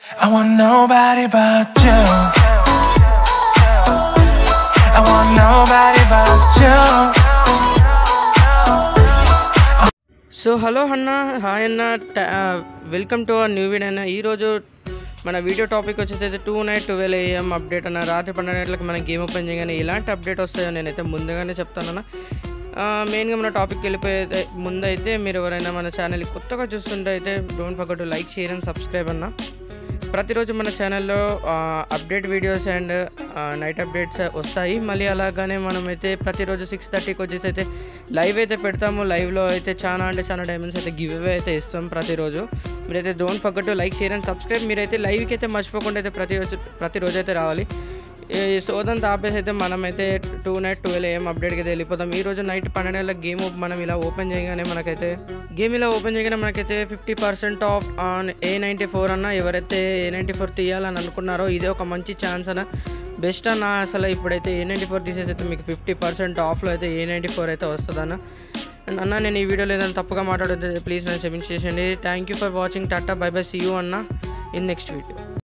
I want nobody but you. I want nobody but you. So hello అన్న hi అన్న welcome to our new video అన్న ఈరోజు మన video topic వచ్చేసి అయితే tonight twelve AM update అన్న రాత్రి పన్నెండు గంటలకు మన గేమ్ ఓపెన్ చేయగానే ఎలాంటి అప్డేట్ వస్తాయో నేనైతే ముందుగానే చెప్తానన్న మెయిన్గా మన టాపిక్ వెళ్ళిపోయే ముందైతే మీరు ఎవరైనా మన ఛానల్ కొత్తగా చూస్తుంటే అయితే don't forget like share and subscribe అన్న ప్రతిరోజు మన ఛానల్లో update videos and night updates వస్తాయి మళ్ళీ అలాగానే మనమైతే ప్రతిరోజు సిక్స్ థర్టీకి వచ్చేసి అయితే లైవ్ అయితే పెడతాము లైవ్లో అయితే చాలా అంటే చాలా డైమండ్స్ అయితే గివ్ అవే అయితే ఇస్తాం ప్రతిరోజు మీరైతే don't forget like share and subscribe మీరైతే లైవ్కి అయితే మర్చిపోకుండా అయితే ప్రతిరోజు ప్రతిరోజు అయితే రావాలి ఈ సోదంతా ఆపేసి అయితే మనమైతే టూ నైట్ ట్వెల్వ్ ఏఎం అప్డేట్కి అయితే వెళ్ళిపోతాం ఈ రోజు నైట్ పన్నెండు గంటలకు గేమ్ మనం ఇలా ఓపెన్ చేయగానే మనకైతే గేమ్ ఇలా ఓపెన్ చేయగానే మనకైతే fifty percent off on a ninety four అన్న ఎవరైతే ఏ నైంటీ ఫోర్ తీయాలని అనుకున్నారో ఇదే ఒక మంచి ఛాన్స్ అన్న బెస్ట్ అన్న అసలు ఇప్పుడైతే ఏ నైంటీ ఫోర్ తీసేసి అయితే మీకు ఫిఫ్టీ పర్సెంట్ ఆఫ్లో అయితే ఏ నైంటీ ఫోర్ అయితే వస్తుందన్న అండ్ అన్న నేను ఈ వీడియోలో ఏదైనా తప్పుగా మాట్లాడితే ప్లీజ్ నన్ను క్షమించేసండి thank you for watching tata bye bye see you అన్న ఇన్ నెక్స్ట్ వీడియో